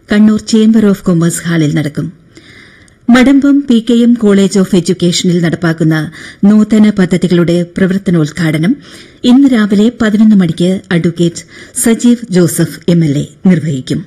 Kannur chamber of commerce ഹാളിൽ നടക്കും Madambam P K M college of എഡ്യൂക്കേഷനിൽ നടപ്പാക്കുന്ന നൂതന പദ്ധതികളുടെ പ്രവർത്തനോദ്ഘാടനം ഇന്ന് രാവിലെ പതിനൊന്ന് മണിക്ക് അഡ്വക്കേറ്റ് സജീവ് ജോസഫ് എംഎൽഎ നിർവഹിക്കും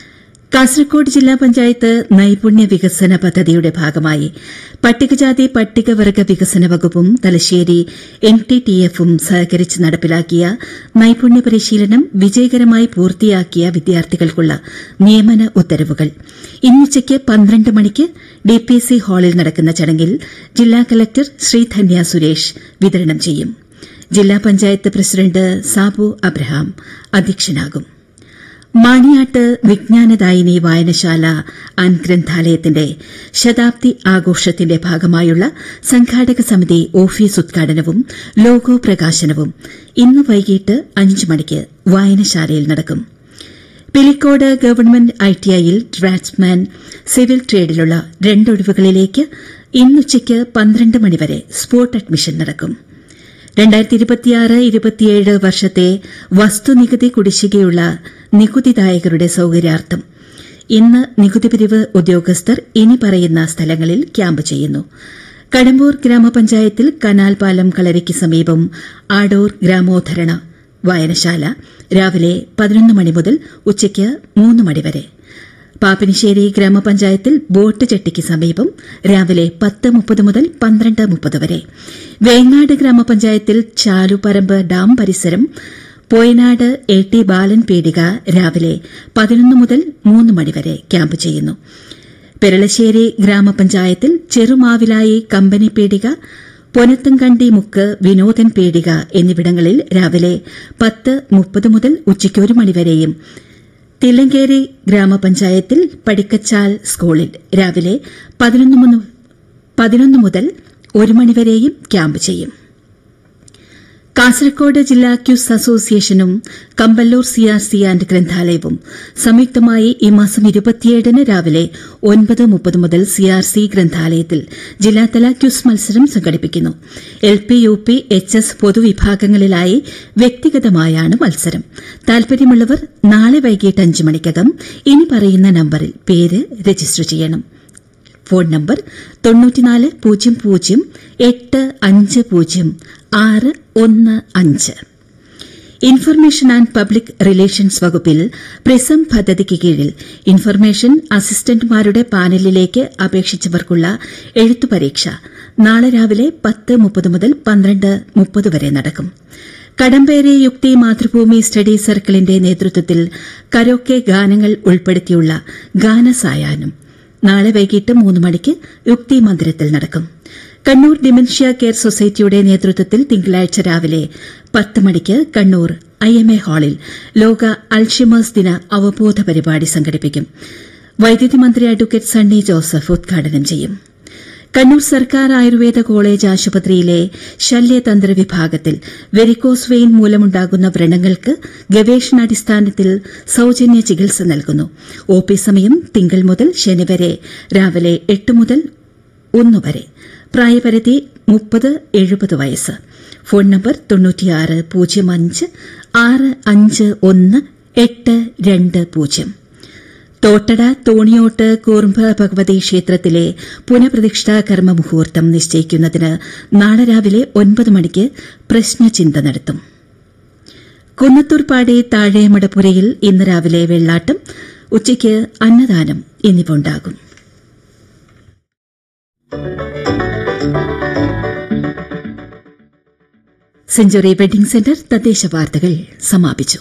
കാസർകോട് ജില്ലാ പഞ്ചായത്ത് നൈപുണ്യ വികസന പദ്ധതിയുടെ ഭാഗമായി പട്ടികജാതി പട്ടികവർഗ വികസന വകുപ്പും തലശ്ശേരി എൻ ടി ടി എഫും സഹകരിച്ച് നടപ്പിലാക്കിയ നൈപുണ്യ പരിശീലനം വിജയകരമായി പൂർത്തിയാക്കിയ വിദ്യാർത്ഥികൾക്കുള്ള നിയമന ഉത്തരവുകൾ ഇന്നുച്ചയ്ക്ക് പന്ത്രണ്ട് മണിക്ക് ഡിപിസി ഹാളിൽ നടക്കുന്ന ചടങ്ങിൽ ജില്ലാ കലക്ടർ ശ്രീധന്യ സുരേഷ് വിതരണം ചെയ്യും ജില്ലാ പഞ്ചായത്ത് പ്രസിഡന്റ് സാബു അബ്രഹാം അധ്യക്ഷനാകും മാണിയാട്ട് വിജ്ഞാനദായിനി വായനശാല ആൻഡ് ഗ്രന്ഥാലയത്തിന്റെ ശതാബ്ദി ആഘോഷത്തിന്റെ ഭാഗമായുള്ള സംഘാടക സമിതി ഓഫീസ് ഉദ്ഘാടനവും ലോഗോ പ്രകാശനവും ഇന്ന് വൈകിട്ട് അഞ്ച് മണിക്ക് വായനശാലയിൽ നടക്കും പിലിക്കോട് ഗവൺമെന്റ് ഐടിഐയിൽ ഡ്രാഫ്റ്റ്സ്മാൻ സിവിൽ ട്രേഡിലുള്ള രണ്ടൊഴിവുകളിലേക്ക് ഇന്നുച്ചയ്ക്ക് പന്ത്രണ്ട് മണിവരെ സ്പോട്ട് അഡ്മിഷൻ നടക്കും രണ്ടായിരത്തി ഇരുപത്തിയാറ് ഇരുപത്തിയേഴ് വർഷത്തെ വസ്തുനികുതി കുടിശ്ശികയുള്ള നികുതിദായകരുടെ സൌകര്യാർത്ഥം ഇന്ന് നികുതി പിരിവ് ഉദ്യോഗസ്ഥർ ഇനി പറയുന്ന സ്ഥലങ്ങളിൽ ക്യാമ്പ് ചെയ്യുന്നു കടമ്പൂർ ഗ്രാമപഞ്ചായത്തിൽ കനാൽ പാലം കളരിക്ക് സമീപം ആഡോർ ഗ്രാമോദ്ധരണ വായനശാല രാവിലെ പതിനൊന്ന് മണി മുതൽ ഉച്ചയ്ക്ക് മൂന്ന് മണിവരെ പാപ്പിനിശ്ശേരി ഗ്രാമപഞ്ചായത്തിൽ ബോട്ട് ചെട്ടിക്ക് സമീപം രാവിലെ പത്ത് മുപ്പത് മുതൽ പന്ത്രണ്ട് മുപ്പത് വരെ വേങ്ങാട് ഗ്രാമപഞ്ചായത്തിൽ ചാലുപറമ്പ് ഡാം പരിസരം പോയനാട് എ ടി ബാലൻ പീടിക രാവിലെ പതിനൊന്ന് മുതൽ മൂന്ന് മണിവരെ ക്യാമ്പ് ചെയ്യുന്നു പെരളശ്ശേരി ഗ്രാമപഞ്ചായത്തിൽ ചെറുമാവിലായി കമ്പനി പീടിക പൊനത്തുംകണ്ടി മുക്ക് വിനോദൻ പീടിക എന്നിവിടങ്ങളിൽ രാവിലെ പത്ത് മുപ്പത് മുതൽ ഉച്ചയ്ക്ക് ഒരു മണിവരെയും തില്ലങ്കേരി ഗ്രാമപഞ്ചായത്തിൽ പടിക്കച്ചാൽ സ്കൂളിൽ രാവിലെ പതിനൊന്ന് മുതൽ ഒരു മണിവരെയും ക്യാമ്പ് ചെയ്യും കാസർകോട് ജില്ലാ ക്യൂസ് അസോസിയേഷനും കമ്പല്ലൂർ സിആർസി ആന്റ് ഗ്രന്ഥാലയവും സംയുക്തമായി ഈ മാസം ഇരുപത്തിയേഴിന് രാവിലെ ഒൻപത് മുപ്പത് മുതൽ സിആർസി ഗ്രന്ഥാലയത്തിൽ ജില്ലാതല ക്യൂസ് മത്സരം സംഘടിപ്പിക്കുന്നു L P U P H S പൊതുവിഭാഗങ്ങളിലായി വ്യക്തിഗതമായാണ് മത്സരം താൽപര്യമുള്ളവർ നാളെ വൈകിട്ട് അഞ്ച് മണിക്കകം ഇനി പറയുന്ന നമ്പറിൽ പേര് രജിസ്റ്റർ ചെയ്യണം ഫോൺ നമ്പർ തൊണ്ണൂറ്റിനാല് പൂജ്യം പൂജ്യം എട്ട് അഞ്ച് പൂജ്യം ആറ് ഒന്ന് അഞ്ച് ഇൻഫർമേഷൻ ആൻഡ് പബ്ലിക് റിലേഷൻസ് വകുപ്പിൽ പ്രിസം പദ്ധതിക്ക് കീഴിൽ ഇൻഫർമേഷൻ അസിസ്റ്റന്റുമാരുടെ പാനലിലേക്ക് അപേക്ഷിച്ചവർക്കുള്ള എഴുത്തു പരീക്ഷ നാളെ രാവിലെ പത്ത് മുപ്പത് മുതൽ പന്ത്രണ്ട് മുപ്പത് വരെ നടക്കും കടമ്പേരി യുക്തി മാതൃഭൂമി സ്റ്റഡി സർക്കിളിന്റെ നേതൃത്വത്തിൽ കരോക്കെ ഗാനങ്ങൾ ഉൾപ്പെടുത്തിയുള്ള ഗാനസായാഹ്നം നാളെ വൈകിട്ട് മൂന്ന് മണിക്ക് യുക്തി മന്ദിരത്തിൽ നടക്കും കണ്ണൂർ ഡിമെൻഷ്യ കെയർ സൊസൈറ്റിയുടെ നേതൃത്വത്തിൽ തിങ്കളാഴ്ച രാവിലെ പത്ത് മണിക്ക് കണ്ണൂർ ഐ എം എ ഹാളിൽ ലോക അൾഷിമേഴ്സ് ദിന അവബോധ പരിപാടി സംഘടിപ്പിക്കും വൈദ്യുതി മന്ത്രി അഡ്വക്കേറ്റ് സണ്ണി ജോസഫ് ഉദ്ഘാടനം ചെയ്യും കണ്ണൂർ സർക്കാർ ആയുർവേദ കോളേജ് ആശുപത്രിയിലെ ശല്യതന്ത്ര വിഭാഗത്തിൽ വെരിക്കോസ് വെയിൻ മൂലമുണ്ടാകുന്ന വ്രണങ്ങൾക്ക് ഗവേഷണാടിസ്ഥാനത്തിൽ സൌജന്യ ചികിത്സ നൽകുന്നു ഒ പി സമയം തിങ്കൾ മുതൽ ശനി വരെ രാവിലെ എട്ട് മുതൽ ഒന്ന് വരെ പ്രായപരിധി മുപ്പത് എഴുപത് വയസ്സ് ഫോൺ നമ്പർ തൊണ്ണൂറ്റിയാറ് പൂജ്യം അഞ്ച് ആറ് അഞ്ച് ഒന്ന് എട്ട് രണ്ട് പൂജ്യം തോട്ടട തോണിയോട്ട് കൂർമ്പ ഭഗവതി ക്ഷേത്രത്തിലെ പുനഃപ്രതിഷ്ഠാ കർമ്മ മുഹൂർത്തം നിശ്ചയിക്കുന്നതിന് നാളെ രാവിലെ ഒൻപത് മണിക്ക് പ്രശ്നചിന്ത നടത്തും കുന്നത്തൂർപ്പാടി താഴേമടപ്പുരയിൽ ഇന്ന് രാവിലെ വെള്ളാട്ടം ഉച്ചയ്ക്ക് അന്നദാനം എന്നിവ ഉണ്ടാകും സെഞ്ചുറി വെഡിംഗ് സെന്റർ തദ്ദേശ വാർത്തകൾ സമാപിച്ചു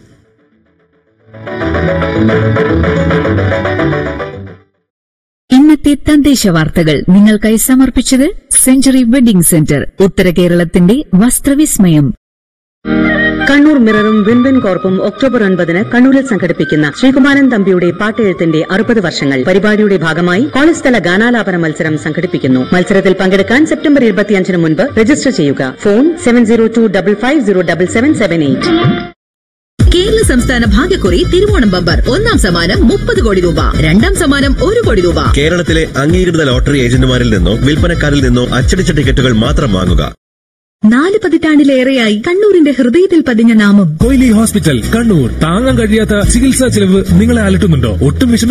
ഇന്നത്തെ തദ്ദേശ വാർത്തകൾ നിങ്ങൾക്കായി സമർപ്പിച്ചത് സെഞ്ചുറി വെഡിംഗ് സെന്റർ ഉത്തര കേരളത്തിന്റെ വസ്ത്രവിസ്മയം കണ്ണൂർ മിററും വിൻവിൻ കോർപ്പും ഒക്ടോബർ ഒൻപതിന് കണ്ണൂരിൽ സംഘടിപ്പിക്കുന്ന ശ്രീകുമാരൻ തമ്പിയുടെ പാട്ടെഴുത്തിന്റെ അറുപത് വർഷങ്ങൾ പരിപാടിയുടെ ഭാഗമായി കോളേജ് തല ഗാനാലാപന മത്സരം സംഘടിപ്പിക്കുന്നു മത്സരത്തിൽ പങ്കെടുക്കാൻ സെപ്റ്റംബർ ഇരുപത്തിയഞ്ചിന് മുൻപ് രജിസ്റ്റർ ചെയ്യുക phone seven zero two double five zero double seven seven eight Kerala സംസ്ഥാന ഭാഗ്യക്കുറി തിരുവോണം ബമ്പർ ഒന്നാം സമ്മാനം മുപ്പത് കോടി രൂപ രണ്ടാം സമ്മാനം ഒരു കോടി രൂപ കേരളത്തിലെ അംഗീകൃത ലോട്ടറി ഏജന്റുമാരിൽ നിന്നോ വിൽപ്പനക്കാരിൽ നിന്നോ അച്ചടിച്ച ടിക്കറ്റുകൾ മാത്രം വാങ്ങുക നാല് പതിറ്റാണ്ടിലേറെയായി കണ്ണൂരിന്റെ ഹൃദയത്തിൽ പതിഞ്ഞ നാമം കൊയിലി ഹോസ്പിറ്റൽ കണ്ണൂർ താങ്ങാൻ കഴിയാത്ത ചികിത്സാ ചെലവ് നിങ്ങളെ അലട്ടുന്നുണ്ടോ ഒട്ടും വിഷമി